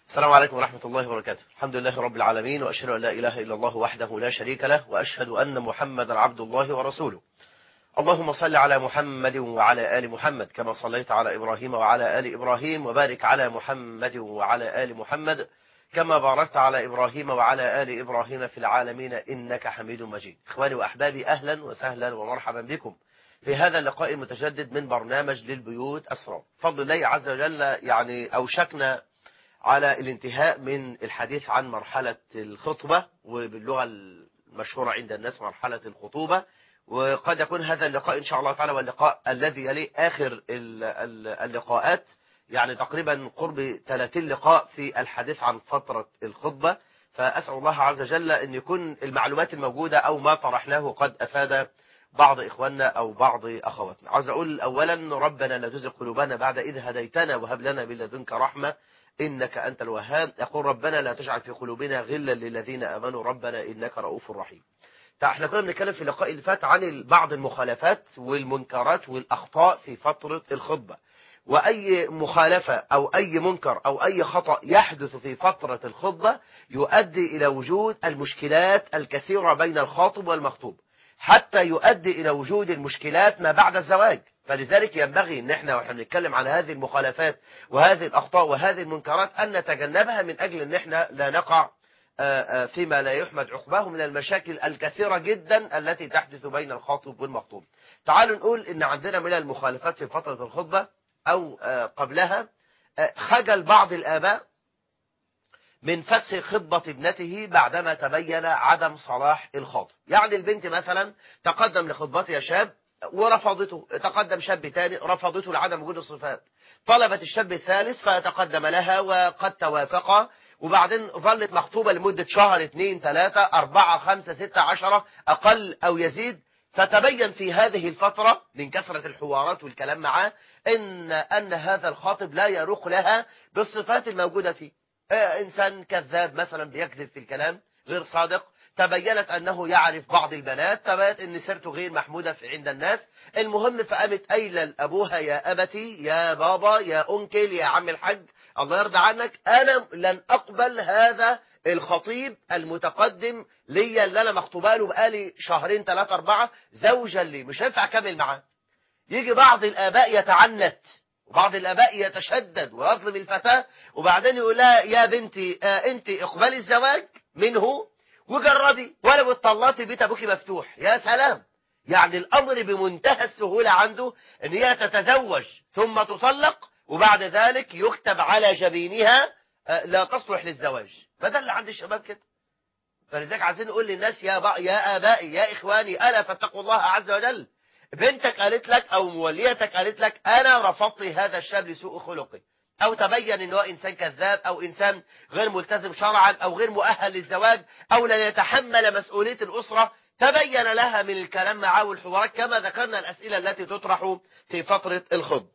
السلام عليكم ورحمة الله وبركاته الحمد لله رب العالمين وأشهد أن لا إله إلا الله وحده لا شريك له وأشهد أن محمدا عبد الله ورسوله اللهم صل على محمد وعلى آل محمد كما صليت على إبراهيم وعلى آل إبراهيم وبارك على محمد وعلى آل محمد كما باركت على إبراهيم وعلى آل إبراهيم في العالمين إنك حميد مجيد إخواني وأحبابي أهلا وسهلا ومرحبا بكم في هذا اللقاء المتجدد من برنامج للبيوت أسرار فضل الله عز وجل يعني أوشكنا على الانتهاء من الحديث عن مرحلة الخطبة وباللغة المشهورة عند الناس مرحلة الخطوبة وقد يكون هذا اللقاء إن شاء الله تعالى واللقاء الذي يلي آخر اللقاءات يعني تقريبا قرب 30 لقاء في الحديث عن فترة الخطبة فأسأل الله عز وجل أن يكون المعلومات الموجودة أو ما طرحناه قد أفاد بعض إخواننا أو بعض أخواتنا عاوز أقول أولا ربنا لا تزغ قلوبنا بعد إذ هديتنا وهب لنا من لدنك رحمة إنك أنت الوهاب يقول ربنا لا تجعل في قلوبنا غلا للذين آمنوا ربنا إنك رؤوف رحيم احنا كنا بنتكلم في اللقاء اللي فات عن بعض المخالفات والمنكرات والأخطاء في فترة الخطبة وأي مخالفة أو أي منكر أو أي خطأ يحدث في فترة الخطبة يؤدي إلى وجود المشكلات الكثيرة بين الخاطب والمخطوب حتى يؤدي إلى وجود المشكلات ما بعد الزواج فلذلك ينبغي ان احنا واحنا بنتكلم على هذه المخالفات وهذه الاخطاء وهذه المنكرات ان نتجنبها من اجل ان احنا لا نقع فيما لا يحمد عقباه من المشاكل الكثيرة جدا التي تحدث بين الخاطب والمخطوب تعالوا نقول ان عندنا من المخالفات في فترة الخطبة او قبلها خجل بعض الاباء من فسخ خطبة ابنته بعدما تبين عدم صلاح الخاطب يعني البنت مثلا تقدم لخطبتها شاب ورفضته تقدم شاب تاني رفضته لعدم وجود الصفات طلبت الشاب الثالث فتقدم لها وقد توافقا وبعدين ظلت مخطوبة لمدة شهر اثنين ثلاثة أربعة خمسة ستة عشرة أقل أو يزيد فتبين في هذه الفترة من كثرة الحوارات والكلام معاه إن, أن هذا الخاطب لا يروق لها بالصفات الموجودة فيه إنسان كذاب مثلا بيكذب في الكلام غير صادق تبينت أنه يعرف بعض البنات تبينت أن سيرته غير محمودة في عند الناس المهم فقامت قايله لأبوها يا أبتي يا بابا يا أنكل يا عم الحاج الله يرضى عنك أنا لن أقبل هذا الخطيب المتقدم ليا اللي أنا مخطوبه له بقالي شهرين ثلاثة أربعة زوجا لي مش هينفع أكمل معاه يجي بعض الآباء يتعنت وبعض الآباء يتشدد ويظلم الفتاة وبعدين يقول لها يا بنتي آه أنت اقبلي الزواج منه وجربي ولو اتطلقتي بيت ابوكي مفتوح يا سلام يعني الامر بمنتهى السهوله عنده ان هي تتزوج ثم تطلق وبعد ذلك يكتب على جبينها لا تصلح للزواج فده اللي عند الشباب كده فلذلك عايزين نقول للناس يا بق يا ابائي يا اخواني الا فاتقوا الله عز وجل بنتك قالت لك او موليتك قالت لك انا رفضت هذا الشاب لسوء خلقه أو تبين أنه إنسان كذاب أو إنسان غير ملتزم شرعا أو غير مؤهل للزواج أو لن يتحمل مسؤولية الأسرة تبين لها من الكلام معه والحوارات كما ذكرنا الأسئلة التي تطرح في فترة الخطب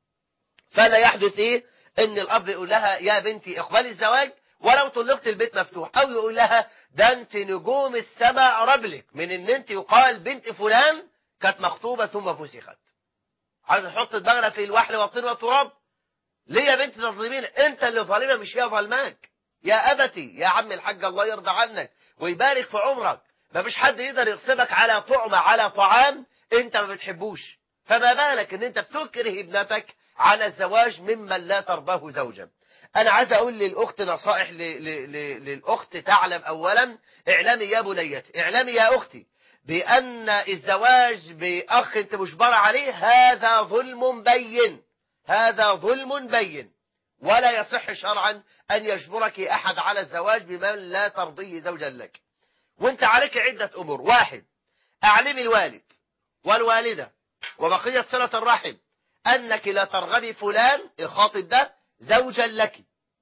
فلا يحدث إيه أن الأب يقول لها يا بنتي اقبلي الزواج ولو طلقت البيت مفتوح أو يقول لها ده أنت نجوم السماء ربلك من أن أنت يقال بنت فلان كانت مخطوبة ثم فسخت عايز نحط دماغنا في الوحل والطين والتراب ليه يا بنت تظلمين انت اللي ظالمه مش هي ظلماك يا ابتي يا عم الحاج الله يرضى عنك ويبارك في عمرك ما فيش حد يقدر يغصبك على طعمه على طعام انت ما بتحبوش فما بالك ان انت بتكره ابنتك على الزواج ممن لا ترضاه زوجا انا عايز اقول للاخت نصائح ل... ل... ل... للاخت تعلم اولا اعلمي يا بنيتي اعلمي يا اختي بان الزواج باخ انت مجبره عليه هذا ظلم بين هذا ظلم بين ولا يصح شرعا أن يجبرك أحد على الزواج بمن لا ترضيه زوجا لك وانت عليك عدة أمور واحد أعلمي الوالد والوالدة وبقية صلة الرحم أنك لا ترغبي فلان الخاطب ده زوجا لك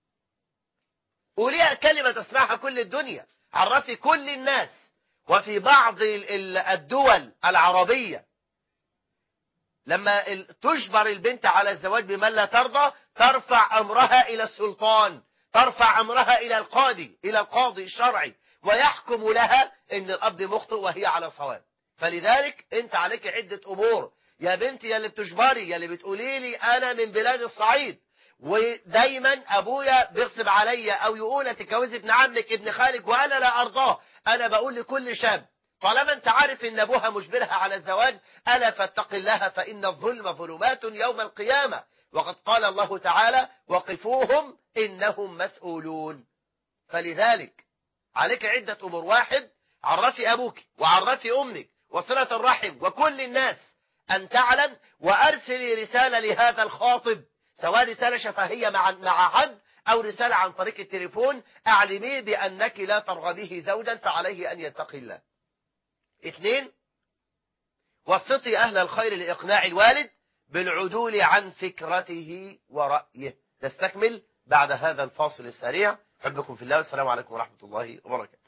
قوليها كلمة تسمعها كل الدنيا عرفي كل الناس وفي بعض الدول العربية لما تجبر البنت على الزواج بمن لا ترضى ترفع أمرها إلى السلطان ترفع أمرها إلى القاضي إلى القاضي الشرعي ويحكم لها إن الأب مخطئ وهي على صواب فلذلك أنت عليك عدة أمور يا بنتي يا اللي بتجبري يا اللي بتقولي لي أنا من بلاد الصعيد ودايما ابويا بيغصب عليا او يقول تتجوزي ابن عمك ابن خالك وانا لا ارضاه انا بقول لكل شاب طالما انت عارف ان ابوها مجبرها على الزواج الا فاتق الله فان الظلم ظلمات يوم القيامه وقد قال الله تعالى وقفوهم انهم مسؤولون فلذلك عليك عده امور واحد عرفي ابوك وعرفي امك وصله الرحم وكل الناس ان تعلم وارسلي رساله لهذا الخاطب سواء رسالة شفهية مع مع حد أو رسالة عن طريق التليفون أعلميه بأنك لا ترغبيه زوجا فعليه أن يتقي الله اثنين وسطي أهل الخير لإقناع الوالد بالعدول عن فكرته ورأيه نستكمل بعد هذا الفاصل السريع حبكم في الله والسلام عليكم ورحمة الله وبركاته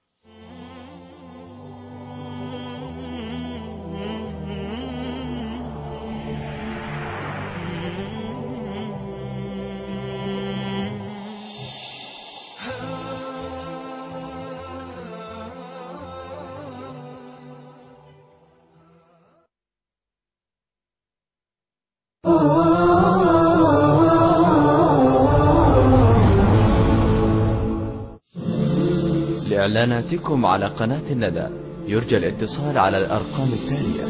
لإعلاناتكم على قناة الندى يرجى الاتصال على الأرقام التالية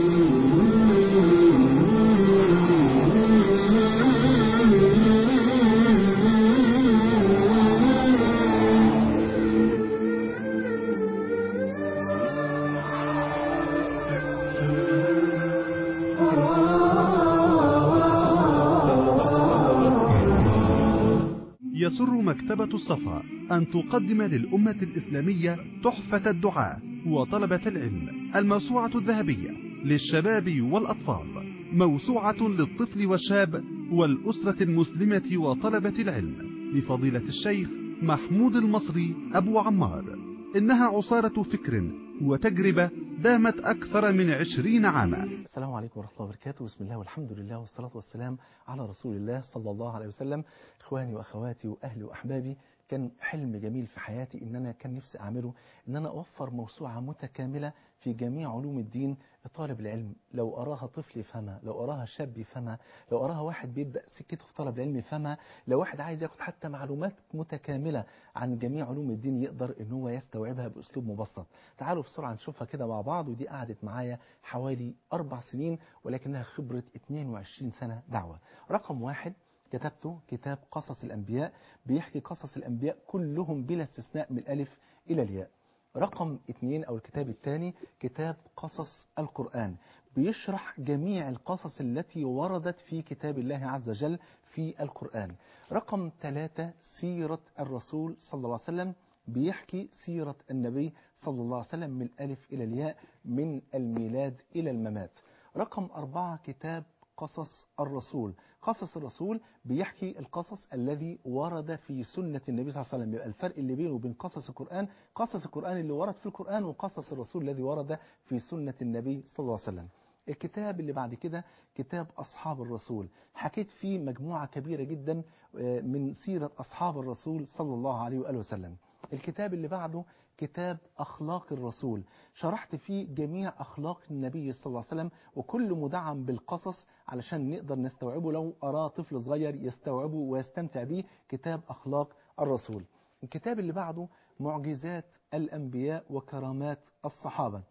يسر مكتبة الصفا أن تقدم للأمة الإسلامية تحفة الدعاء وطلبة العلم الموسوعة الذهبية للشباب والأطفال موسوعة للطفل والشاب والأسرة المسلمة وطلبة العلم لفضيلة الشيخ محمود المصري أبو عمار إنها عصارة فكر وتجربة دامت أكثر من عشرين عاما السلام عليكم ورحمة الله وبركاته بسم الله والحمد لله والصلاة والسلام على رسول الله صلى الله عليه وسلم إخواني وأخواتي وأهلي وأحبابي كان حلم جميل في حياتي إن أنا كان نفسي أعمله إن أنا أوفر موسوعة متكاملة في جميع علوم الدين لطالب العلم لو أراها طفل يفهمها لو أراها شاب يفهمها لو أراها واحد بيبدأ سكته في طلب العلم يفهمها لو واحد عايز ياخد حتى معلومات متكاملة عن جميع علوم الدين يقدر إن هو يستوعبها بأسلوب مبسط تعالوا بسرعة نشوفها كده مع بعض ودي قعدت معايا حوالي أربع سنين ولكنها خبرة 22 سنة دعوة رقم واحد كتبته كتاب قصص الأنبياء بيحكي قصص الأنبياء كلهم بلا استثناء من الألف إلى الياء رقم اثنين أو الكتاب الثاني كتاب قصص القرآن بيشرح جميع القصص التي وردت في كتاب الله عز وجل في القرآن رقم ثلاثة سيرة الرسول صلى الله عليه وسلم بيحكي سيرة النبي صلى الله عليه وسلم من الألف إلى الياء من الميلاد إلى الممات رقم أربعة كتاب قصص الرسول قصص الرسول بيحكي القصص الذي ورد في سنة النبي صلى الله عليه وسلم يبقى الفرق اللي بينه وبين قصص القرآن قصص القرآن اللي ورد في القرآن وقصص الرسول الذي ورد في سنة النبي صلى الله عليه وسلم الكتاب اللي بعد كده كتاب أصحاب الرسول حكيت فيه مجموعة كبيرة جدا من سيرة أصحاب الرسول صلى الله عليه وآله وسلم الكتاب اللي بعده كتاب أخلاق الرسول شرحت فيه جميع أخلاق النبي صلى الله عليه وسلم وكل مدعم بالقصص علشان نقدر نستوعبه لو أراه طفل صغير يستوعبه ويستمتع به كتاب أخلاق الرسول الكتاب اللي بعده معجزات الأنبياء وكرامات الصحابة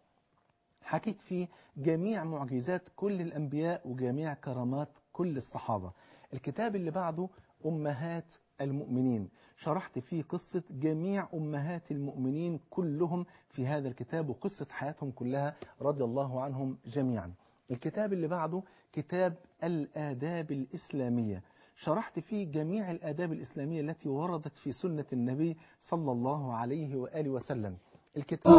حكيت فيه جميع معجزات كل الأنبياء وجميع كرامات كل الصحابة الكتاب اللي بعده أمهات المؤمنين شرحت فيه قصة جميع أمهات المؤمنين كلهم في هذا الكتاب وقصة حياتهم كلها رضي الله عنهم جميعا الكتاب اللي بعده كتاب الآداب الإسلامية شرحت فيه جميع الآداب الإسلامية التي وردت في سنة النبي صلى الله عليه وآله وسلم الكتاب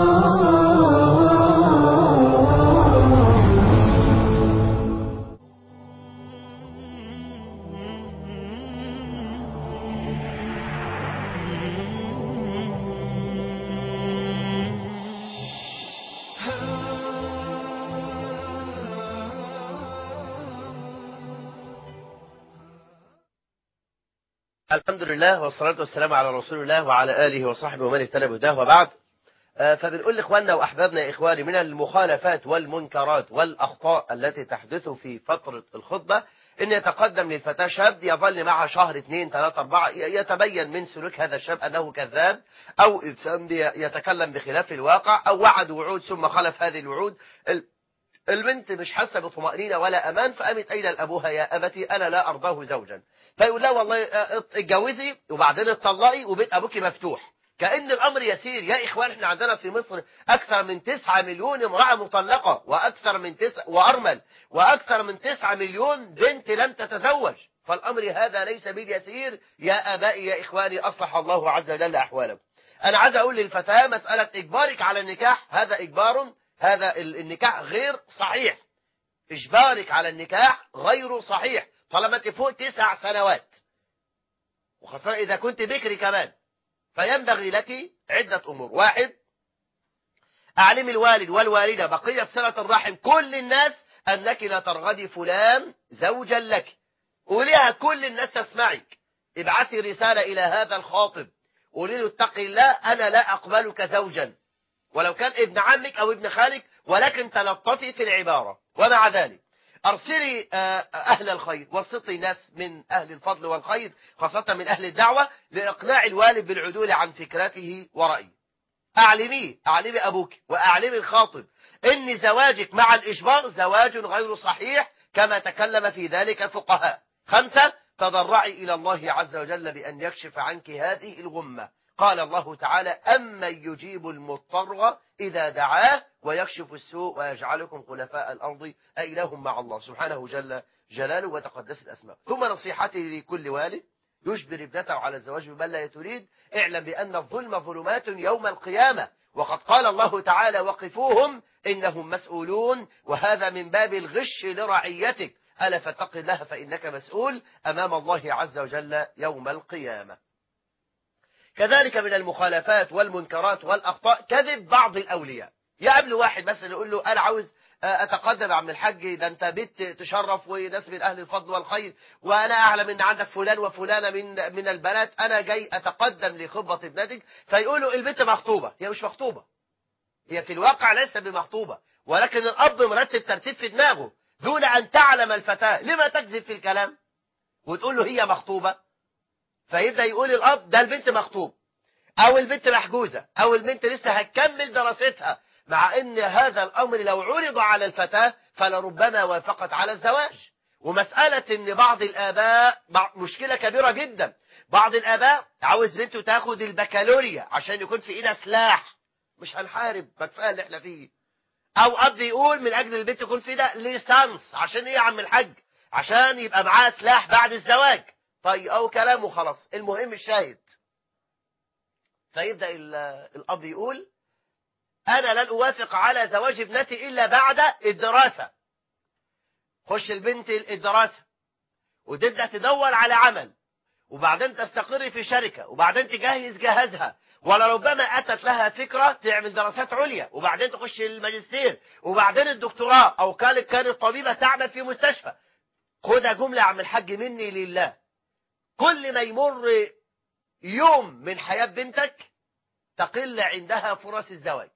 الحمد لله والصلاة والسلام على رسول الله وعلى آله وصحبه ومن اهتدى بهداه وبعد آه، فبنقول لإخواننا وأحبابنا إخواني من المخالفات والمنكرات والأخطاء التي تحدث في فترة الخطبة ان يتقدم للفتاة شاب يظل معها شهر اثنين ثلاثة اربعة ي- يتبين من سلوك هذا الشاب انه كذاب او انسان بي- يتكلم بخلاف الواقع او وعد وعود ثم خلف هذه الوعود ال- البنت مش حاسه بطمأنينة ولا امان فقامت قايله لابوها يا ابتي انا لا ارضاه زوجا فيقول لها والله اه، اتجوزي وبعدين اتطلقي وبيت ابوك مفتوح كأن الأمر يسير يا إخوان إحنا عندنا في مصر أكثر من تسعة مليون امرأة مطلقة وأكثر من تسعة وأرمل وأكثر من تسعة مليون بنت لم تتزوج فالأمر هذا ليس باليسير يا آبائي يا إخواني أصلح الله عز وجل أحوالكم أنا عايز أقول للفتاة مسألة إجبارك على النكاح هذا إجبار هذا ال- النكاح غير صحيح إجبارك على النكاح غير صحيح طالما أنت فوق تسع سنوات وخاصة إذا كنت بكري كمان فينبغي لك عدة أمور واحد أعلم الوالد والوالدة بقية صلة الرحم كل الناس أنك لا ترغبي فلان زوجا لك قوليها كل الناس تسمعك ابعثي رسالة إلى هذا الخاطب قولي له اتق الله أنا لا أقبلك زوجا ولو كان ابن عمك أو ابن خالك ولكن تلطفي في العبارة ومع ذلك أرسلي آه، أهل الخير وسطي ناس من أهل الفضل والخير خاصة من أهل الدعوة لإقناع الوالد بالعدول عن فكرته ورأيه أعلميه أعلمي أبوك وأعلمي الخاطب إن زواجك مع الإجبار زواج غير صحيح كما تكلم في ذلك الفقهاء خمسة تضرعي إلى الله عز وجل بأن يكشف عنك هذه الغمة قال الله تعالى أمن يجيب المضطر إذا دعاه ويكشف السوء ويجعلكم خلفاء الأرض أإله مع الله سبحانه جل جلاله وتقدست الأسماء ثم نصيحتي لكل والد يجبر ابنته على الزواج بمن لا تريد اعلم بأن الظلم ظلمات يوم القيامة وقد قال الله تعالى وقفوهم إنهم مسؤولون وهذا من باب الغش لرعيتك ألا فاتق الله فإنك مسؤول أمام الله عز وجل يوم القيامة كذلك من المخالفات والمنكرات والأخطاء كذب بعض الأولياء يقابل واحد مثلا يقول له أنا عاوز أتقدم يا عم الحاج ده أنت بيت تشرف وناس من أهل الفضل والخير وأنا أعلم أن عندك فلان وفلانة من من البنات أنا جاي أتقدم لخطبة ابنتك فيقولوا البنت مخطوبة هي مش مخطوبة هي في الواقع ليست بمخطوبة ولكن الأب مرتب ترتيب في دماغه دون أن تعلم الفتاة لما تكذب في الكلام وتقول له هي مخطوبة فيبدأ يقول الأب ده البنت مخطوب أو البنت محجوزة أو البنت لسه هتكمل دراستها مع أن هذا الأمر لو عرض على الفتاة فلربما وافقت على الزواج ومسألة أن بعض الآباء مشكلة كبيرة جدا بعض الآباء عاوز بنته تاخد البكالوريا عشان يكون في إيدها سلاح مش هنحارب ما كفايه اللي احنا فيه او اب يقول من اجل البنت يكون في ده ليسانس عشان ايه يا عم الحاج عشان يبقى معاه سلاح بعد الزواج طيب او كلام وخلاص المهم الشاهد فيبدا الاب يقول انا لن اوافق على زواج ابنتي الا بعد الدراسه خش البنت الدراسه وتبدا تدور على عمل وبعدين تستقر في شركه وبعدين تجهز جهازها ولربما أتت لها فكرة تعمل دراسات عليا وبعدين تخش الماجستير وبعدين الدكتوراه أو كانت كانت طبيبة تعمل في مستشفى خدها جملة عم الحاج مني لله كل ما يمر يوم من حياة بنتك تقل عندها فرص الزواج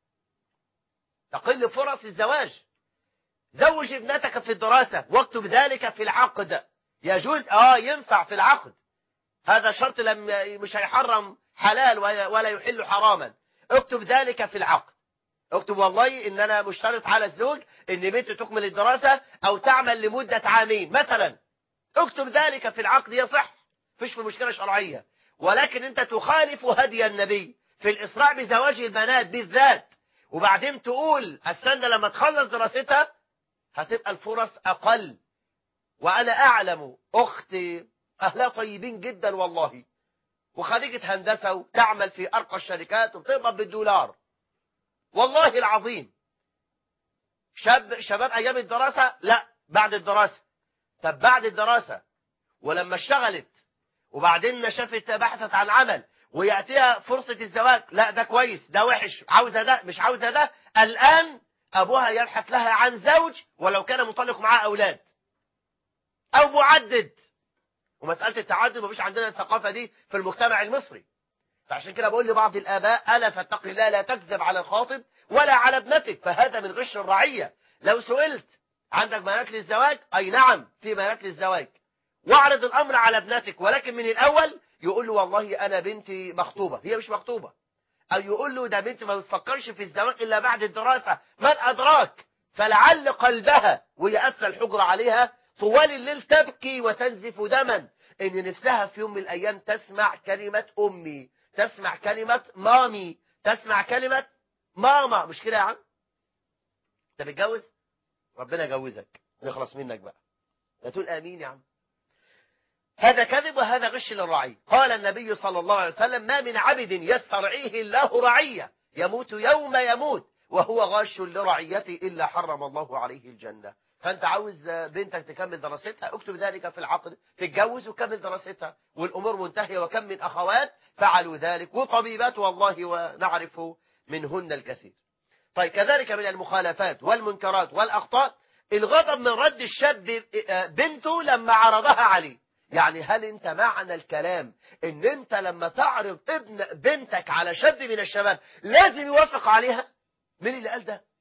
تقل فرص الزواج زوج ابنتك في الدراسة واكتب ذلك في العقد يجوز اه ينفع في العقد هذا شرط لم مش هيحرم حلال ولا يحل حراما اكتب ذلك في العقد اكتب والله ان انا مشترط على الزوج ان بنته تكمل الدراسة او تعمل لمدة عامين مثلا اكتب ذلك في العقد يصح فيش في مشكلة شرعية ولكن انت تخالف هدي النبي في الاسراع بزواج البنات بالذات وبعدين تقول استنى لما تخلص دراستها هتبقى الفرص اقل وانا اعلم اختي اهلها طيبين جدا والله وخريجة هندسة وتعمل في أرقى الشركات وبتقبض بالدولار والله العظيم شاب شباب أيام الدراسة لا بعد الدراسة طب بعد الدراسة ولما اشتغلت وبعدين شافت بحثت عن عمل ويأتيها فرصة الزواج لا ده كويس ده وحش عاوزة ده مش عاوزة ده الآن أبوها يبحث لها عن زوج ولو كان مطلق معاه أولاد أو معدد ومسألة التعدد مفيش عندنا الثقافة دي في المجتمع المصري فعشان كده بقول لبعض الآباء ألا فاتق الله لا تكذب على الخاطب ولا على ابنتك فهذا من غش الرعية لو سئلت عندك بنات للزواج أي نعم في بنات للزواج واعرض الأمر على ابنتك ولكن من الأول يقول له والله أنا بنتي مخطوبة هي مش مخطوبة أو يقول له ده بنتي ما بتفكرش في الزواج إلا بعد الدراسة من أدراك فلعل قلبها وهي قافله الحجرة عليها طوال الليل تبكي وتنزف دما إن نفسها في يوم من الأيام تسمع كلمة أمي تسمع كلمة مامي تسمع كلمة ماما مش كده يا عم انت متجوز ربنا يجوزك نخلص منك بقى لا تقول امين يا عم هذا كذب وهذا غش للرعي قال النبي صلى الله عليه وسلم ما من عبد يسترعيه الله رعية يموت يوم يموت وهو غاش لرعيته إلا حرم الله عليه الجنة فأنت عاوز بنتك تكمل دراستها اكتب ذلك في العقد تتجوز وكمل دراستها والأمور منتهية وكم من أخوات فعلوا ذلك وطبيبات والله ونعرف منهن الكثير طيب كذلك من المخالفات والمنكرات والأخطاء الغضب من رد الشاب بنته لما عرضها عليه يعني هل انت معنى الكلام ان انت لما تعرض ابن بنتك على شاب من الشباب لازم يوافق عليها مين اللي قال ده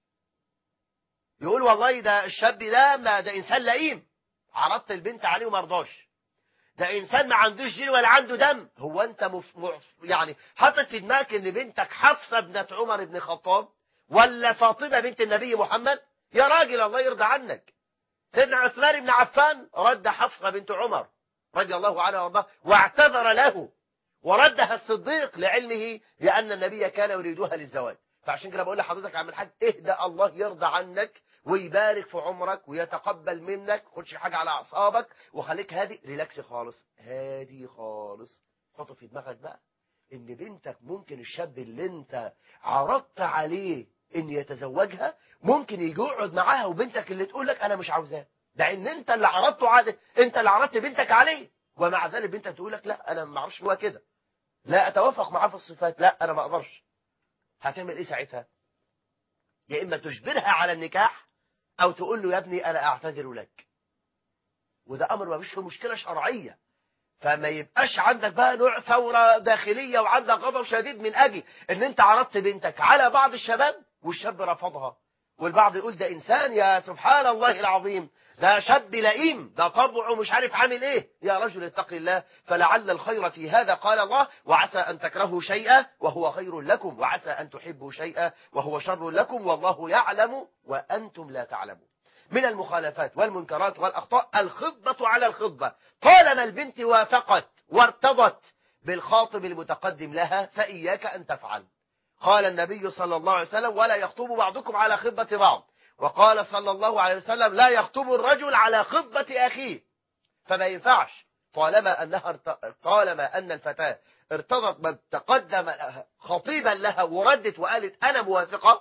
يقول والله ده الشاب ده ما ده انسان لئيم عرضت البنت عليه وما رضاش ده انسان ما عندوش دين ولا عنده دم هو انت مف... مف... يعني حاطط في دماغك ان بنتك حفصه ابنه عمر بن الخطاب ولا فاطمه بنت النبي محمد يا راجل الله يرضى عنك سيدنا عثمان بن عفان رد حفصه بنت عمر رضي الله عنها وارضاه واعتذر له وردها الصديق لعلمه بأن النبي كان يريدها للزواج فعشان كده بقول لحضرتك يا عم الحاج اهدى الله يرضى عنك ويبارك في عمرك ويتقبل منك خدش حاجة على أعصابك وخليك هادي ريلاكس خالص هادي خالص حطه في دماغك بقى ان بنتك ممكن الشاب اللي انت عرضت عليه ان يتزوجها ممكن يجي يقعد معاها وبنتك اللي تقول لك انا مش عاوزاه ده ان انت اللي عرضته عليه انت اللي عرضت بنتك عليه ومع ذلك بنتك تقول لك لا انا ما اعرفش هو كده لا اتوافق معاه في الصفات لا انا ما اقدرش هتعمل ايه ساعتها يا اما تجبرها على النكاح او تقول له يا ابني انا اعتذر لك وده امر ما فيش فيه مشكله شرعيه فما يبقاش عندك بقى نوع ثوره داخليه وعندك غضب شديد من اجل ان انت عرضت بنتك على بعض الشباب والشاب رفضها والبعض يقول ده انسان يا سبحان الله العظيم ده شاب لئيم ده طبعه مش عارف عامل ايه يا رجل اتق الله فلعل الخير في هذا قال الله وعسى ان تكرهوا شيئا وهو خير لكم وعسى ان تحبوا شيئا وهو شر لكم والله يعلم وانتم لا تعلمون من المخالفات والمنكرات والاخطاء الخطبه على الخطبه طالما البنت وافقت وارتضت بالخاطب المتقدم لها فاياك ان تفعل قال النبي صلى الله عليه وسلم ولا يخطب بعضكم على خطبه بعض وقال صلى الله عليه وسلم لا يخطب الرجل على خطبة أخيه فما ينفعش طالما أنها طالما أن الفتاة ارتضت من تقدم خطيبا لها وردت وقالت أنا موافقة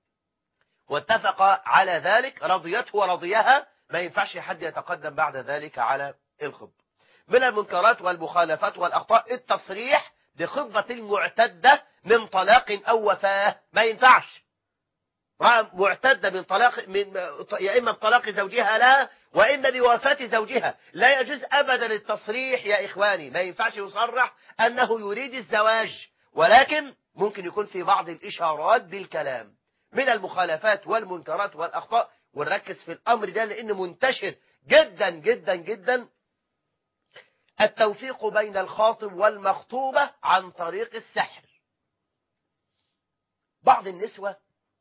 واتفق على ذلك رضيته ورضيها ما ينفعش حد يتقدم بعد ذلك على الخطبة من المنكرات والمخالفات والأخطاء التصريح بخطبة المعتدة من طلاق أو وفاة ما ينفعش معتدة من طلاق من يا إما بطلاق زوجها لها وإما بوفاة زوجها لا يجوز أبدا التصريح يا إخواني ما ينفعش يصرح أنه يريد الزواج ولكن ممكن يكون في بعض الإشارات بالكلام من المخالفات والمنكرات والأخطاء ونركز في الأمر ده لأنه منتشر جدا جدا جدا التوفيق بين الخاطب والمخطوبة عن طريق السحر بعض النسوة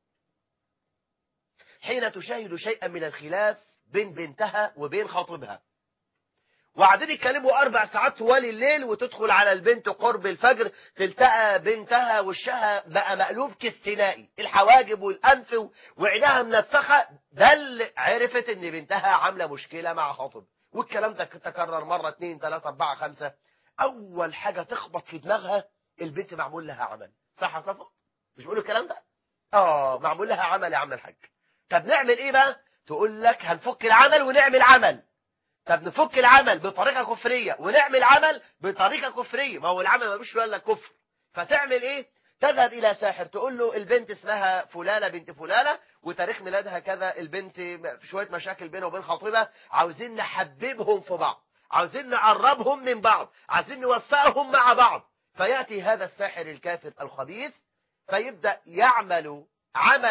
حين تشاهد شيئا من الخلاف بين بنتها وبين خاطبها وقاعدين يتكلموا اربع ساعات طوال الليل وتدخل على البنت قرب الفجر تلتقى بنتها وشها بقى مقلوب كاستنائي الحواجب والانف وعينها منفخه ده اللي عرفت ان بنتها عامله مشكله مع خاطب والكلام ده تكرر مره اثنين ثلاثه اربعه خمسه اول حاجه تخبط في دماغها البنت معمول لها عمل صح يا صفا مش بيقولوا الكلام ده اه معمول لها عمل يا عم الحاج طب نعمل ايه بقى تقول لك هنفك العمل ونعمل عمل طب نفك العمل بطريقه كفريه ونعمل عمل بطريقه كفريه ما هو العمل ملوش ولا كفر فتعمل ايه تذهب الى ساحر تقول له البنت اسمها فلانه بنت فلانه وتاريخ ميلادها كذا البنت في شويه مشاكل بينها وبين خطيبها عاوزين نحببهم في بعض عاوزين نقربهم من بعض عايزين نوفقهم مع بعض فياتي هذا الساحر الكافر الخبيث فيبدا يعمل عملا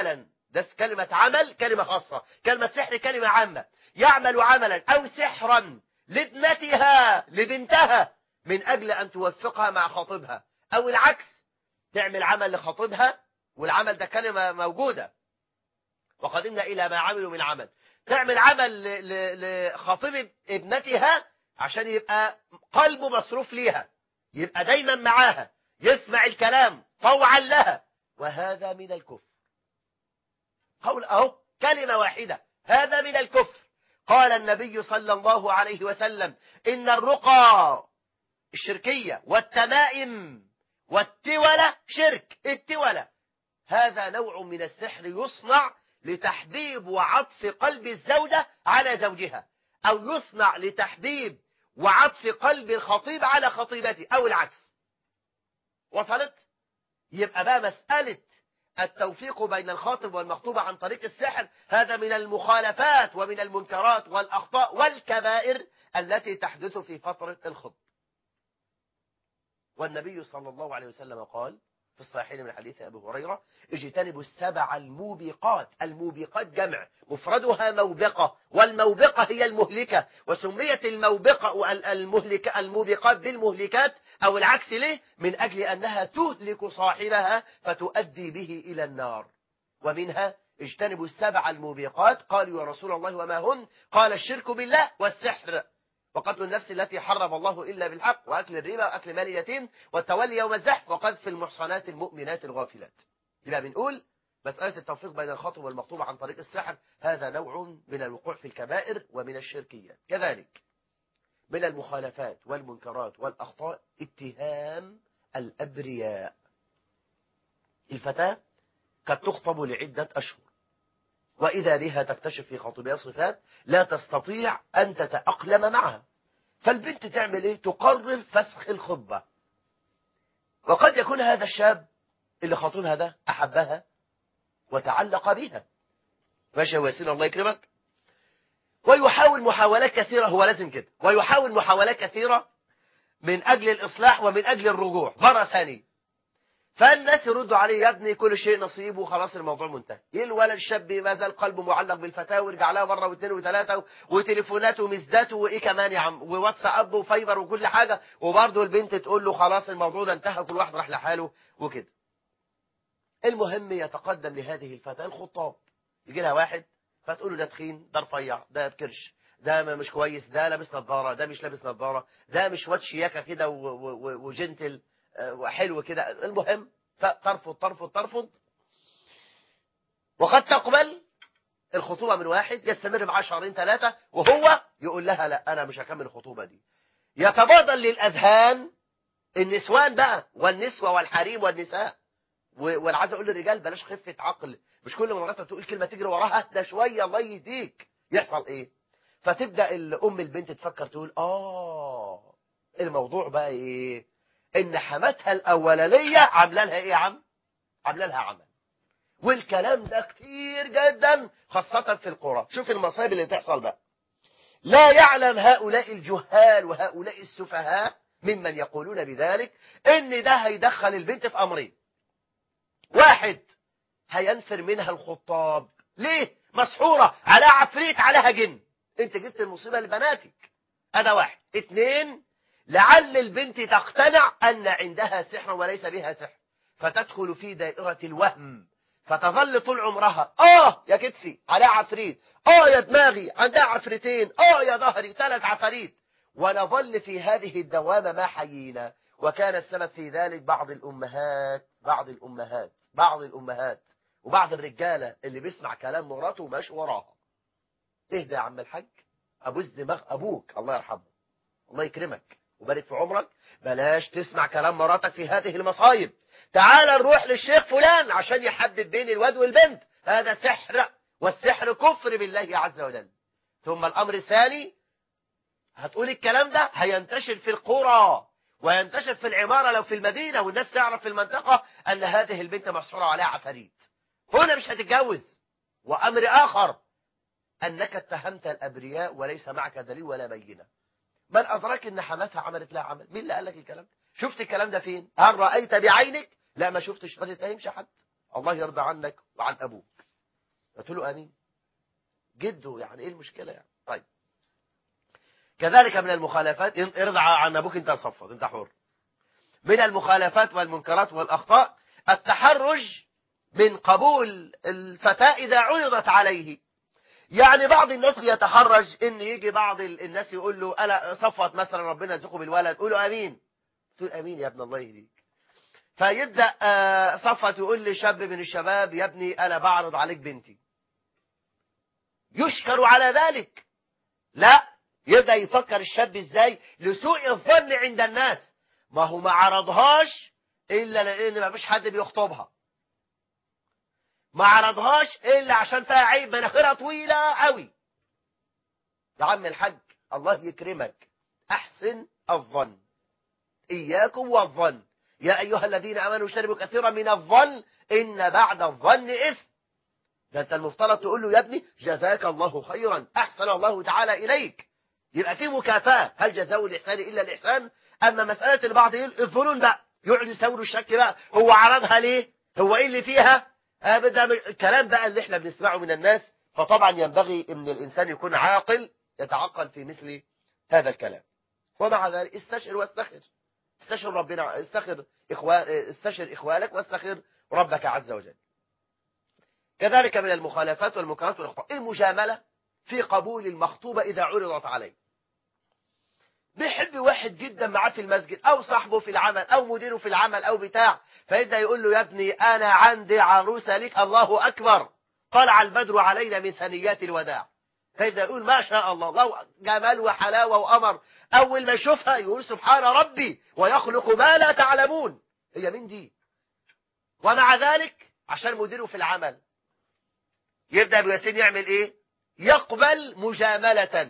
ده كلمة عمل كلمة خاصة كلمة سحر كلمة عامة يعمل عملا أو سحرا لابنتها لبنتها من أجل أن توفقها مع خطيبها أو العكس تعمل عمل لخطيبها والعمل ده كلمة موجودة وقدمنا إلى ما عملوا من عمل تعمل عمل ل- ل- لخطيب ابنتها عشان يبقى قلبه مصروف ليها يبقى دايما معاها يسمع الكلام طوعا لها وهذا من الكفر قول أهو كلمة واحدة هذا من الكفر قال النبي صلى الله عليه وسلم إن الرقى الشركية والتمائم والتولة شرك التولة هذا نوع من السحر يصنع لتحبيب وعطف قلب الزوجة على زوجها أو يصنع لتحبيب وعطف قلب الخطيب على خطيبته أو العكس وصلت يبقى بقى مسألة التوفيق بين الخاطب والمخطوبة عن طريق السحر هذا من المخالفات ومن المنكرات والأخطاء والكبائر التي تحدث في فترة الخطب والنبي صلى الله عليه وسلم قال في الصحيحين من حديث أبي هريرة اجتنبوا السبع الموبقات الموبقات جمع مفردها موبقة والموبقة هي المهلكة وسميت الموبقة والمهلكة الموبقات بالمهلكات أو العكس ليه من أجل أنها تهلك صاحبها فتؤدي به إلى النار ومنها اجتنبوا السبع الموبقات قالوا يا رسول الله وما هن قال الشرك بالله والسحر وقتل النفس التي حرم الله إلا بالحق وأكل الربا وأكل مال اليتيم والتولي يوم الزحف وقذف المحصنات المؤمنات الغافلات يبقى بنقول مسألة التوفيق بين الخاطب والمخطوبة عن طريق السحر هذا نوع من الوقوع في الكبائر ومن الشركيات كذلك من المخالفات والمنكرات والأخطاء اتهام الأبرياء الفتاة قد تخطب لعدة أشهر وإذا بها تكتشف في خطيبها صفات لا تستطيع أن تتأقلم معها فالبنت تعمل إيه؟ تقرر فسخ الخطبة وقد يكون هذا الشاب اللي خاطبها ده أحبها وتعلق بها ماشي يا ياسين الله يكرمك ويحاول محاولات كثيرة هو لازم كده ويحاول محاولات كثيرة من أجل الإصلاح ومن أجل الرجوع مرة ثانية فالناس يردوا عليه يا ابني كل شيء نصيب وخلاص الموضوع منتهي ايه الولد الشاب ما زال قلبه معلق بالفتاة ويرجع لها مرة واثنين وثلاثة وتليفونات ومسدات وايه كمان يا عم وواتساب وفايبر وكل حاجة وبرضه البنت تقول له خلاص الموضوع ده انتهى كل واحد راح لحاله وكده المهم يتقدم لهذه الفتاة الخطاب يجي لها واحد فتقول له ده تخين ده رفيع ده بكرش ده ما مش كويس ده لابس نظارة ده مش لابس نظارة ده مش واد شياكة كده و- و- و- وجنتل آه، وحلو كده المهم ترفض ترفض ترفض وقد تقبل الخطوبة من واحد يستمر معاه شهرين ثلاثة وهو يقول لها لا أنا مش هكمل الخطوبة دي يتبادل للأذهان النسوان بقى والنسوة والحريم والنساء و- وانا عايز اقول للرجال بلاش خفة عقل مش كل ما مراتها تقول كلمة تجري وراها ده شوية الله يهديك يحصل ايه فتبدأ الام البنت تفكر تقول اه الموضوع بقى ايه ان حماتها الاولانية عامله لها ايه يا عم عامله لها عمل والكلام ده كتير جدا خاصة في القرى شوف المصايب اللي تحصل بقى لا يعلم هؤلاء الجهال وهؤلاء السفهاء ممن يقولون بذلك ان ده هيدخل البنت في امرين واحد هينفر منها الخطاب ليه مسحورة على عفريت عليها جن انت جبت المصيبة لبناتك انا واحد اتنين لعل البنت تقتنع ان عندها سحر وليس بها سحر فتدخل في دائرة الوهم فتظل طول عمرها اه يا كتفي عليها عفريت اه يا دماغي عندها عفريتين اه يا ظهري ثلاث عفاريت ونظل في هذه الدوامة ما حيينا وكان السبب في ذلك بعض الأمهات بعض الأمهات بعض الأمهات وبعض الرجالة اللي بيسمع كلام مراته وماشي وراها اهدى يا عم الحاج أبوس دماغ أبوك الله يرحمه الله يكرمك وبارك في عمرك بلاش تسمع كلام مراتك في هذه المصايب تعال نروح للشيخ فلان عشان يحدد بين الواد والبنت هذا سحر والسحر كفر بالله عز وجل ثم الأمر الثاني هتقول الكلام ده هينتشر في القرى وينتشر في العمارة لو في المدينة والناس تعرف في المنطقة أن هذه البنت مسحورة عليها عفاريت هنا مش هتتجوز وأمر آخر أنك اتهمت الأبرياء وليس معك دليل ولا بينة من أدرك أن حماتها عملت لها عمل مين اللي قال لك الكلام شفت الكلام ده فين هل رأيت بعينك لا ما شفتش ما تتهمش حد الله يرضى عنك وعن أبوك قلت له امين جده يعني ايه المشكله يعني طيب كذلك من المخالفات إن- ارضى عن ابوك انت صفت انت حر من المخالفات والمنكرات والاخطاء التحرج من قبول الفتاة إذا عرضت عليه يعني بعض الناس بيتحرج ان يجي بعض ال- الناس يقول له انا صفوت مثلا ربنا يرزقه بالولد قول له امين تقول امين يا ابن الله يهديك فيبدا آه، صفوت يقول لشاب من الشباب يا ابني انا بعرض عليك بنتي يشكر على ذلك لا يبدا يفكر الشاب ازاي لسوء الظن عند الناس ما هو ما عرضهاش الا لان ما فيش حد بيخطبها ما عرضهاش الا عشان فيها عيب مناخيرها طويله قوي يا عم الحاج الله يكرمك احسن الظن اياكم والظن يا ايها الذين امنوا اجتنبوا كثيرا من الظن ان بعد الظن اثم ده انت المفترض تقول له يا ابني جزاك الله خيرا احسن الله تعالى اليك يبقى في مكافاه هل جزاء الاحسان الا الاحسان اما مساله البعض يقول الظنون بقى يقعد يساوروا الشك بقى هو عرضها ليه هو ايه اللي فيها ابدا الكلام بقى اللي احنا بنسمعه من الناس فطبعا ينبغي ان الانسان يكون عاقل يتعقل في مثل هذا الكلام ومع ذلك استشر واستخر استشر ربنا استخر إخوان استشر إخوانك واستخر ربك عز وجل كذلك من المخالفات والمنكرات والأخطاء المجاملة في قبول المخطوبة إذا عرضت عليه بيحب واحد جدا معاه في المسجد أو صاحبه في العمل أو مديره في العمل أو بتاع فيبدأ يقول له يا ابني أنا عندي عروسة لك الله أكبر طلع البدر علينا من ثنيات الوداع فيبدأ يقول ما شاء الله الله جمال وحلاوة وأمر أول ما يشوفها يقول سبحان ربي ويخلق ما لا تعلمون هي من دي ومع ذلك عشان مديره في العمل يبدأ أبو ياسين يعمل إيه يقبل مجاملة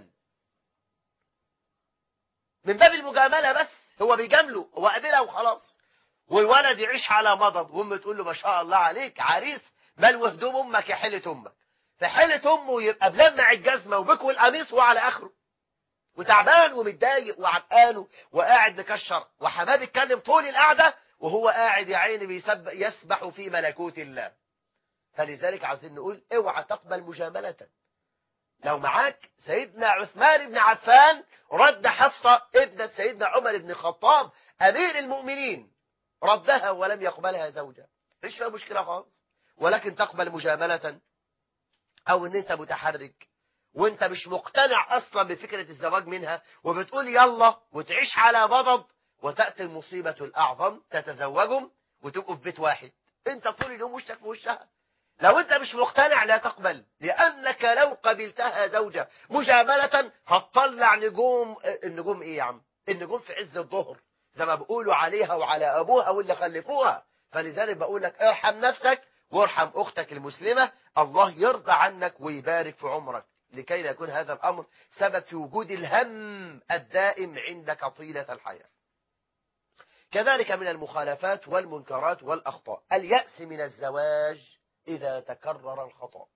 من باب المجاملة بس هو بيجامله هو قابلها وخلاص والولد يعيش على مضض وام تقول له ما شاء الله عليك عريس مال وهدوم امك يا حلة امك فحلة امه يبقى ملمع الجزمة وبكوي القميص وعلى اخره وتعبان ومتضايق وعرقان وقاعد مكشر وحماه بيتكلم طول القعده وهو قاعد يا عيني بيسب يسبح في ملكوت الله فلذلك عايزين نقول اوعى تقبل مجاملة لو معاك سيدنا عثمان بن عفان رد حفصة ابنة سيدنا عمر بن الخطاب أمير المؤمنين ردها ولم يقبلها زوجها مش فيها مشكلة خالص ولكن تقبل مجاملة أو أن أنت متحرك وانت مش مقتنع اصلا بفكرة الزواج منها وبتقول يلا وتعيش على بضض وتأتي المصيبة الأعظم تتزوجهم وتبقوا في بيت واحد انت طول اليوم وشك في وشها لو انت مش مقتنع لا تقبل لأنك لو قبلتها زوجة مجاملة هتطلع نجوم النجوم ايه يا عم النجوم في عز الظهر زي ما بيقولوا عليها وعلى أبوها واللي خلفوها فلذلك بقول لك ارحم نفسك وارحم أختك المسلمة الله يرضى عنك ويبارك في عمرك لكي لا يكون هذا الأمر سبب في وجود الهم الدائم عندك طيلة الحياة كذلك من المخالفات والمنكرات والأخطاء اليأس من الزواج إذا تكرر الخطأ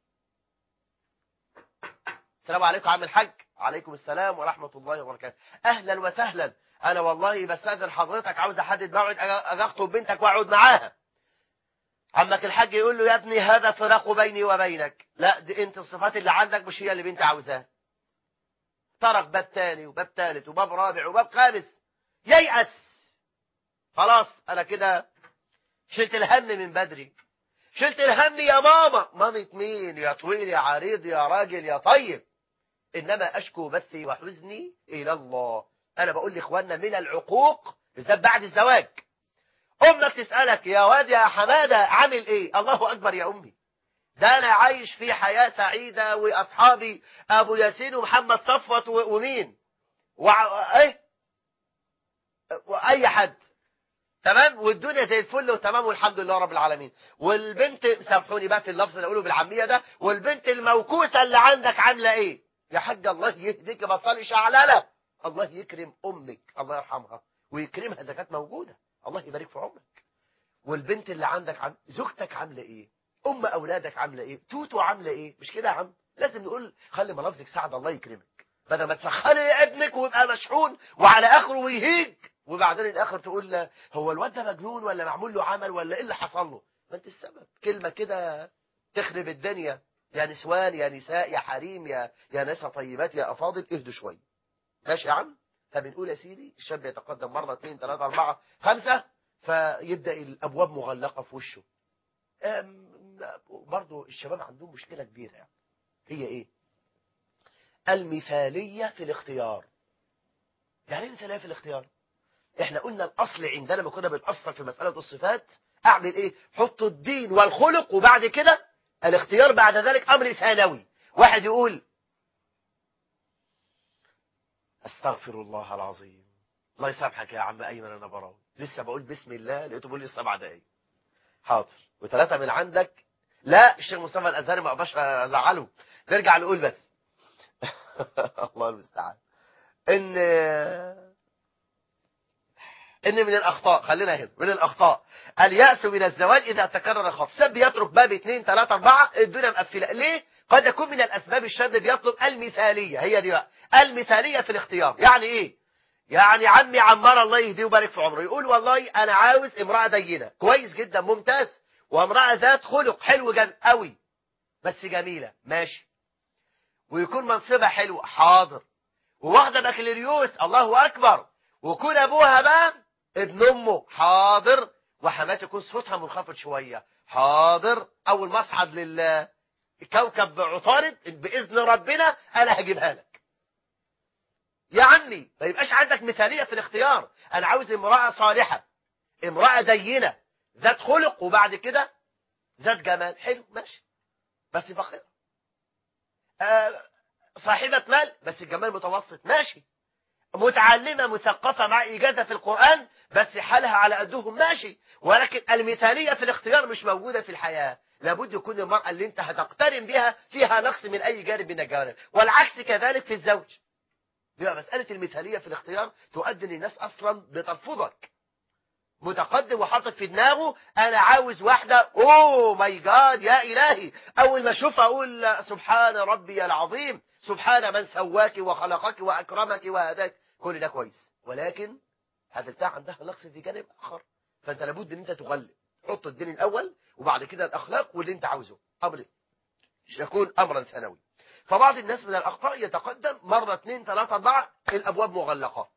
السلام عليكم عم الحاج عليكم السلام ورحمة الله وبركاته أهلا وسهلا أنا والله بستأذن حضرتك عاوز أحدد موعد أجي أخطب بنتك وأقعد معاها عمك الحاج يقول له يا ابني هذا فراق بيني وبينك لا دي انت الصفات اللي عندك مش هي اللي بنت عاوزاها ترك باب تاني وباب تالت وباب رابع وباب خامس ييأس خلاص انا كده شلت الهم من بدري شلت الهم يا ماما مامة مين يا طويل يا عريض يا راجل يا طيب انما اشكو بثي وحزني الى الله انا بقول لاخواننا من العقوق بالذات بعد الزواج امك تسألك يا واد يا حمادة عامل ايه الله اكبر يا امي ده انا عايش في حياة سعيدة واصحابي ابو ياسين ومحمد صفوت و- ومين وع... ايه واي حد تمام والدنيا زي الفل وتمام والحمد لله رب العالمين والبنت سامحوني بقى في اللفظ اللي اقوله بالعاميه ده والبنت الموكوسه اللي عندك عامله ايه يا حاج الله يهديك بطلي شعلله الله يكرم امك الله يرحمها ويكرمها اذا كانت موجوده الله يبارك في عمرك والبنت اللي عندك عم... زوجتك عامله ايه ام اولادك عامله ايه توتو عامله ايه مش كده يا عم لازم نقول خلي ملافظك سعد الله يكرمك بدل ما تسخري ابنك ويبقى مشحون وعلى اخره ويهيج وبعدين الاخر تقول له هو الواد ده مجنون ولا معمول له عمل ولا ايه اللي حصل له ما انت السبب كلمه كده تخرب الدنيا يا نسوان يا نساء يا حريم يا يا ناس طيبات يا افاضل اهدوا شويه ماشي يا عم فبنقول يا سيدي الشاب يتقدم مره اثنين ثلاثه اربعه خمسه فيبدا الابواب مغلقه في وشه أم، برضو الشباب عندهم مشكله كبيره يعني. هي ايه المثاليه في الاختيار يعني ايه مثاليه في الاختيار احنا قلنا الاصل عندنا لما كنا بنأصل في مساله الصفات اعمل ايه حط الدين والخلق وبعد كده الاختيار بعد ذلك امر ثانوي واحد يقول استغفر الله العظيم الله يسامحك يا عم ايمن انا براوي لسه بقول بسم الله لقيته بيقول لي سبع دقايق حاضر وثلاثه من عندك لا الشيخ مصطفى الازهري ما اقدرش ازعله نرجع نقول بس الله المستعان ان ان من الاخطاء خلينا هنا من الاخطاء الياس من الزواج اذا تكرر الخطب شاب يترك باب اثنين ثلاثه اربعه الدنيا مقفله ليه قد يكون من الاسباب الشاب بيطلب المثاليه هي دي بقى المثاليه في الاختيار يعني ايه يعني عمي عمار الله يهديه ويبارك في عمره يقول والله انا عاوز امراه دينه كويس جدا ممتاز وامراه ذات خلق حلو جم قوي بس جميله ماشي ويكون منصبها حلو حاضر وواخده بكالوريوس الله اكبر ويكون ابوها بقى ابن امه حاضر وحماتي يكون صوتها منخفض شويه حاضر اول ما اصعد للكوكب عطارد باذن ربنا انا هجيبها لك يا عمي ما يبقاش عندك مثاليه في الاختيار انا عاوز امراه صالحه امراه دينه ذات خلق وبعد كده ذات جمال حلو ماشي بس فقيره آه صاحبه مال بس الجمال متوسط ماشي متعلمة مثقفة مع إجازة في القرآن بس حالها على قدهم ماشي ولكن المثالية في الاختيار مش موجودة في الحياة لابد يكون المرأة اللي انت هتقترن بها فيها نقص من أي جانب من الجوانب والعكس كذلك في الزوج يبقى مسألة المثالية في الاختيار تؤدي ان الناس أصلا بترفضك متقدم وحاطط في دماغه انا عاوز واحده اوه ماي جاد يا الهي اول ما اشوفها اقول سبحان ربي العظيم سبحان من سواك وخلقك واكرمك وهداك كل ده كويس ولكن هتلتقى عندها نقص في جانب اخر فانت لابد ان انت تغلب حط الدين الاول وبعد كده الاخلاق واللي انت عاوزه امر يكون امرا ثانوي فبعض الناس من الاخطاء يتقدم مره اثنين ثلاثه اربعه الابواب مغلقه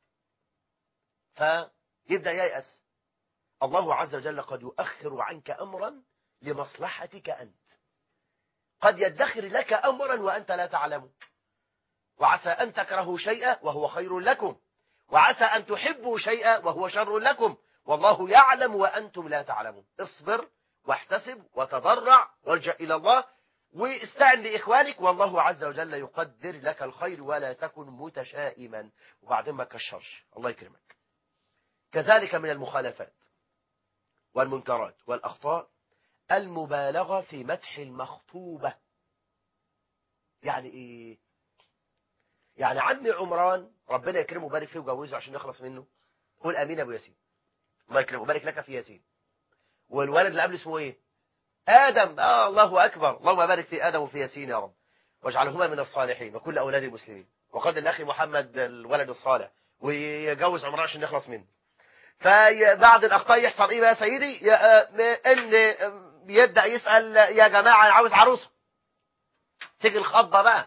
فيبدا ييأس الله عز وجل قد يؤخر عنك أمرا لمصلحتك أنت قد يدخر لك أمرا وأنت لا تعلم وعسى أن تكرهوا شيئا وهو خير لكم وعسى أن تحبوا شيئا وهو شر لكم والله يعلم وأنتم لا تعلمون اصبر واحتسب وتضرع والجأ إلى الله واستعن بإخوانك والله عز وجل يقدر لك الخير ولا تكن متشائما وبعدين ما تكشرش الله يكرمك كذلك من المخالفات والمنكرات والأخطاء المبالغة في مدح المخطوبة يعني إيه يعني عمي عمران ربنا يكرمه ويبارك فيه وجوزه عشان يخلص منه قول أمين أبو ياسين الله يكرمه وبارك لك في ياسين والولد اللي قبل اسمه إيه آدم آه الله أكبر اللهم بارك في آدم وفي ياسين يا رب واجعلهما من الصالحين وكل أولاد المسلمين وقد الأخي محمد الولد الصالح ويجوز عمران عشان يخلص منه فبعد الاخطاء يحصل ايه بقى يا سيدي ان يبدا يسال يا جماعه انا عاوز عروسه تيجي الخطبه بقى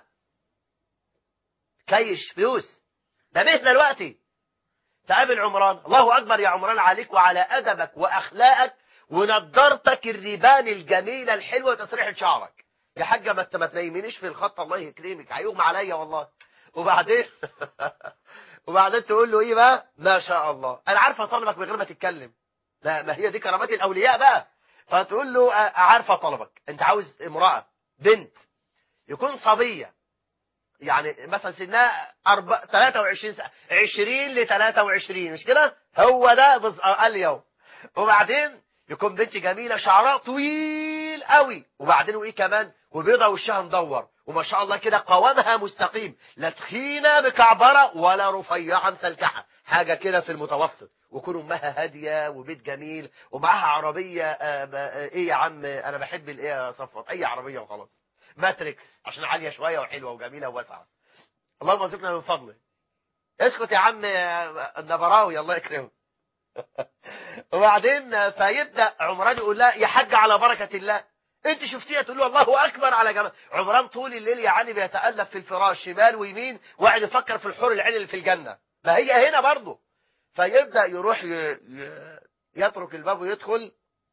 كيش فلوس ده مهنه دلوقتي تقابل عمران الله اكبر يا عمران عليك وعلى ادبك واخلاقك ونضارتك الريبان الجميله الحلوه وتسريحه شعرك يا حاجه ما انت ما تنيمنيش في الخط الله يكرمك هيغمى عليا والله وبعدين وبعدين تقول له ايه بقى ما شاء الله انا عارفه طلبك من غير ما تتكلم لا ما هي دي كرامات الاولياء بقى فتقول له عارفه طلبك انت عاوز امراه بنت يكون صبيه يعني مثلا سنها 23 سنه 20 ل 23 مش كده هو ده بز... قال لي اهو وبعدين يكون بنت جميله شعرها طويل قوي وبعدين وايه كمان وبيضه وشها مدور وما شاء الله كده قوامها مستقيم لا تخينه مكعبره ولا رفيعه مسلكحه حاجه كده في المتوسط ويكون امها هاديه وبيت جميل ومعاها عربيه آه ايه يا عم انا بحب الايه يا صفوت اي عربيه وخلاص ماتريكس عشان عاليه شويه وحلوه وجميله وواسعه اللهم ارزقنا من فضله اسكت يا عم النبراوي الله يكرمه وبعدين فيبدا عمران يقول لها يا حاج على بركه الله انت شفتيها تقول له الله اكبر على جمال عمران طول الليل يعني بيتالف في الفراش شمال ويمين وقاعد يفكر في الحور العين اللي في الجنه ما هي هنا برضه فيبدا يروح ي... ي... يترك الباب ويدخل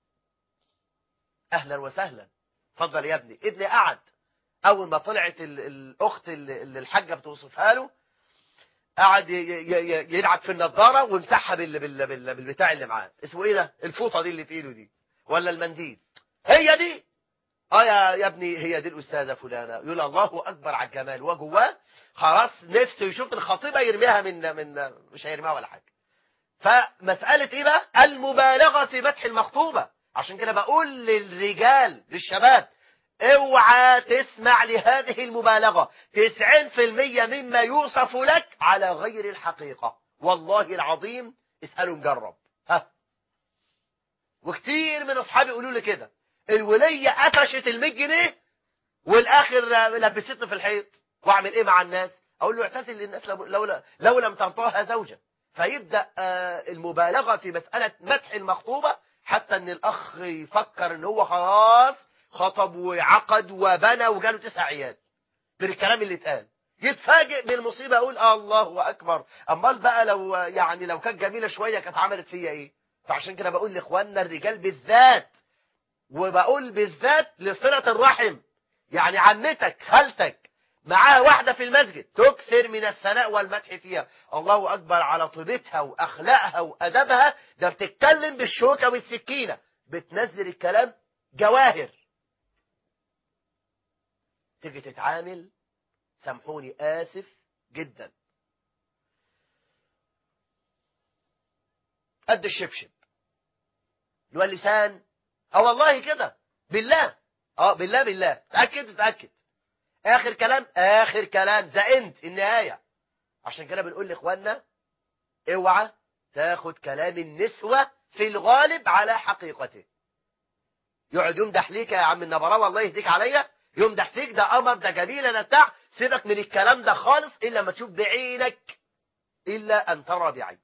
اهلا وسهلا اتفضل يا ابني ابني قعد اول ما طلعت ال... الاخت اللي اللي الحاجه بتوصفها له قعد ي... ي... ي... يدعك في النضاره ومسحها بال... بال... بال... بالبتاع اللي معاه اسمه ايه ده الفوطه دي اللي في ايده دي ولا المنديل هي دي اه يا يا ابني هي دي الاستاذه فلانه يقول الله اكبر على الجمال وجواه خلاص نفسه يشوف الخطيبه يرميها من من مش هيرميها ولا حاجه فمساله ايه بقى المبالغه في مدح المخطوبه عشان كده بقول للرجال للشباب اوعى تسمع لهذه المبالغه 90% مما يوصف لك على غير الحقيقه والله العظيم اسالوا مجرب ها وكتير من اصحابي يقولوا لي كده الوليه قفشت ال 100 جنيه والاخر لبستني في الحيط واعمل ايه مع الناس اقول له اعتزل للناس لو لو, لو لم تعطاها زوجه فيبدا آه، المبالغه في مساله مدح المخطوبه حتى ان الاخ يفكر ان هو خلاص خطب وعقد وبنى وجاله تسع عيال بالكلام اللي اتقال يتفاجئ بالمصيبه يقول آه الله اكبر امال بقى لو يعني لو كانت جميله شويه كانت عملت فيا ايه فعشان كده بقول لاخواننا الرجال بالذات وبقول بالذات لصله الرحم يعني عمتك خالتك معاها واحدة في المسجد تكثر من الثناء والمدح فيها الله أكبر على طيبتها وأخلاقها وأدبها ده بتتكلم بالشوكة والسكينة بتنزل الكلام جواهر تيجي تتعامل سامحوني آسف جدا قد الشبشب اللي هو اللسان اه والله كده بالله اه بالله بالله تأكد تأكد اخر كلام اخر كلام ذا اند النهايه عشان كده بنقول لاخواننا اوعى تاخد كلام النسوه في الغالب على حقيقته يقعد يمدح ليك يا عم النبراوي الله يهديك عليا يمدح فيك ده قمر ده جميل ده بتاع سيبك من الكلام ده خالص الا ما تشوف بعينك الا ان ترى بعين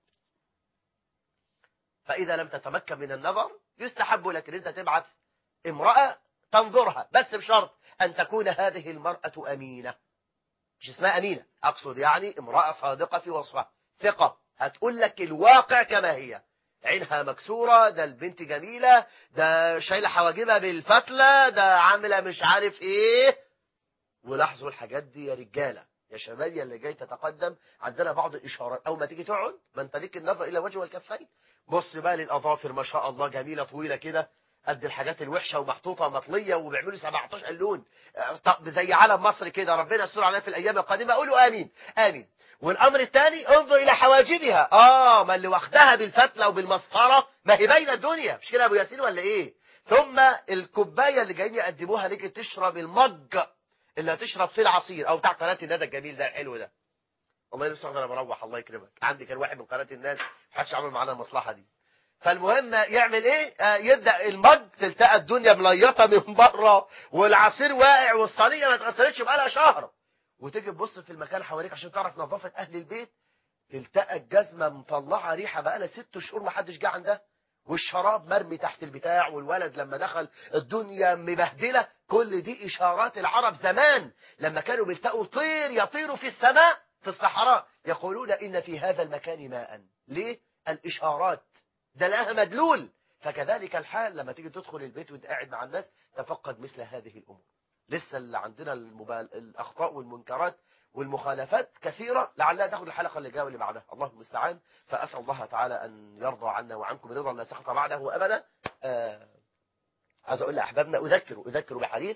فاذا لم تتمكن من النظر يستحب لك ان انت تبعث امراه تنظرها بس بشرط أن تكون هذه المرأة أمينة مش اسمها أمينة أقصد يعني امرأة صادقة في وصفها ثقة هتقول لك الواقع كما هي عينها مكسورة ده البنت جميلة ده شايلة حواجبها بالفتلة ده عاملة مش عارف ايه ولاحظوا الحاجات دي يا رجالة يا شباب يا اللي جاي تتقدم عندنا بعض الإشارات أول ما تيجي تقعد ما انت ليك النظر إلى الوجه والكفين بص بقى للأظافر ما شاء الله جميلة طويلة كده قد الحاجات الوحشه ومحطوطه مطليه وبيعملوا 17 لون طب زي علم مصر كده ربنا يستر علينا في الايام القادمه قولوا امين امين والامر الثاني انظر الى حواجبها اه ما اللي واخدها بالفتله وبالمسطره ما هي باينه الدنيا مش كده يا ابو ياسين ولا ايه ثم الكوبايه اللي جايين يقدموها ليك تشرب المج اللي هتشرب فيه العصير او بتاع قناه الندى الجميل ده الحلو ده والله نفسي انا بروح الله يكرمك عندي كان واحد من قناه الناس محدش عمل معانا المصلحه دي فالمهم يعمل ايه آه يبدا المج تلتقى الدنيا مليطه من بره والعصير واقع والصينيه ما اتغسلتش بقالها شهر وتيجي تبص في المكان حواليك عشان تعرف نظافه اهل البيت تلتقى الجزمه مطلعه ريحه بقالها ست شهور ما حدش جه عندها والشراب مرمي تحت البتاع والولد لما دخل الدنيا مبهدله كل دي اشارات العرب زمان لما كانوا بيلتقوا طير يطيروا في السماء في الصحراء يقولون ان في هذا المكان ماء ليه الاشارات ده لها مدلول فكذلك الحال لما تيجي تدخل البيت وانت قاعد مع الناس تفقد مثل هذه الامور لسه اللي عندنا المبال... الاخطاء والمنكرات والمخالفات كثيره لعلها تاخد الحلقه اللي جايه واللي بعدها الله المستعان فاسال الله تعالى ان يرضى عنا وعنكم رضا لا سخط بعده ابدا آه... عايز اقول لاحبابنا اذكر اذكر بحديث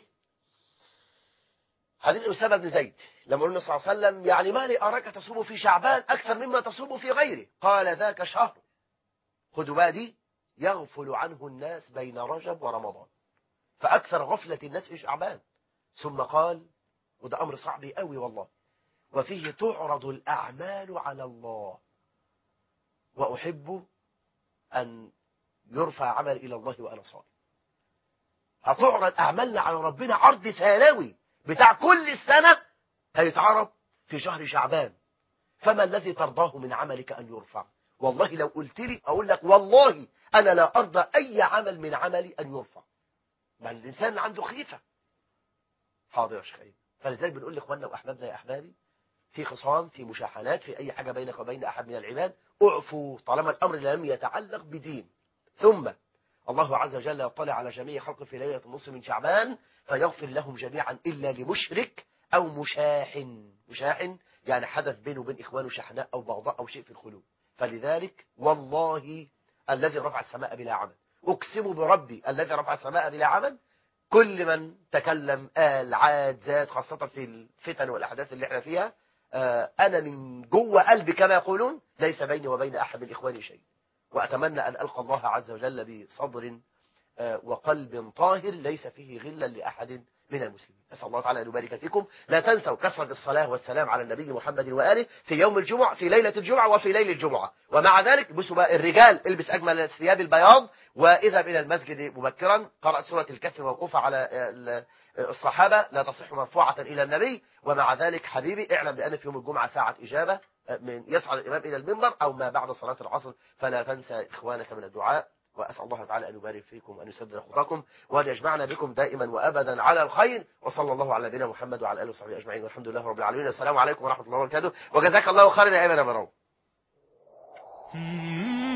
حديث أسامة بن زيد لما قلنا صلى الله عليه وسلم يعني ما لي أراك تصوم في شعبان أكثر مما تصوم في غيره قال ذاك شهر خدوا بقى دي يغفل عنه الناس بين رجب ورمضان فأكثر غفلة الناس في شعبان ثم قال وده أمر صعب قوي والله وفيه تعرض الأعمال على الله وأحب أن يرفع عمل إلى الله وأنا صائم هتعرض أعمالنا على ربنا عرض ثانوي بتاع كل السنة هيتعرض في شهر شعبان فما الذي ترضاه من عملك أن يرفع والله لو قلت لي أقول لك والله أنا لا أرضى أي عمل من عملي أن يرفع ما الإنسان عنده خيفة حاضر يا شيخ أيمن فلذلك بنقول لإخواننا وأحبابنا يا أحبابي في خصام في مشاحنات في أي حاجة بينك وبين أحد من العباد اعفوا طالما الأمر لم يتعلق بدين ثم الله عز وجل يطلع على جميع خلقه في ليلة النصف من شعبان فيغفر لهم جميعا إلا لمشرك أو مشاحن مشاحن يعني حدث بينه وبين إخوانه شحناء أو بغضاء أو شيء في القلوب فلذلك والله الذي رفع السماء بلا عمد أقسم بربي الذي رفع السماء بلا عمد كل من تكلم قال عاد زاد خاصة في الفتن والأحداث اللي احنا فيها آه، أنا من جوه قلبي كما يقولون ليس بيني وبين أحد من إخواني شيء وأتمنى أن ألقى الله عز وجل بصدر آه، وقلب طاهر ليس فيه غلا لأحد من المسلمين أسأل الله تعالى أن يبارك فيكم لا تنسوا كثرة الصلاة والسلام على النبي محمد وآله في يوم الجمعة في ليلة الجمعة وفي ليل الجمعة ومع ذلك البسوا بقى الرجال البس أجمل الثياب البياض واذهب إلى المسجد مبكرا قرأت سورة الكهف موقوفة على ال- الصحابة لا تصح مرفوعة إلى النبي ومع ذلك حبيبي اعلم بأن في يوم الجمعة ساعة إجابة من يصعد الإمام إلى المنبر أو ما بعد صلاة العصر فلا تنسى إخوانك من الدعاء وأسأل الله تعالى أن يبارك فيكم وأن يسدد خطاكم وأن يجمعنا بكم دائما وأبدا على الخير وصلى الله على نبينا محمد وعلى آله وصحبه أجمعين والحمد لله رب العالمين السلام عليكم ورحمة الله وبركاته وجزاك الله خيرا يا أيمن يا مروان Mm-hmm.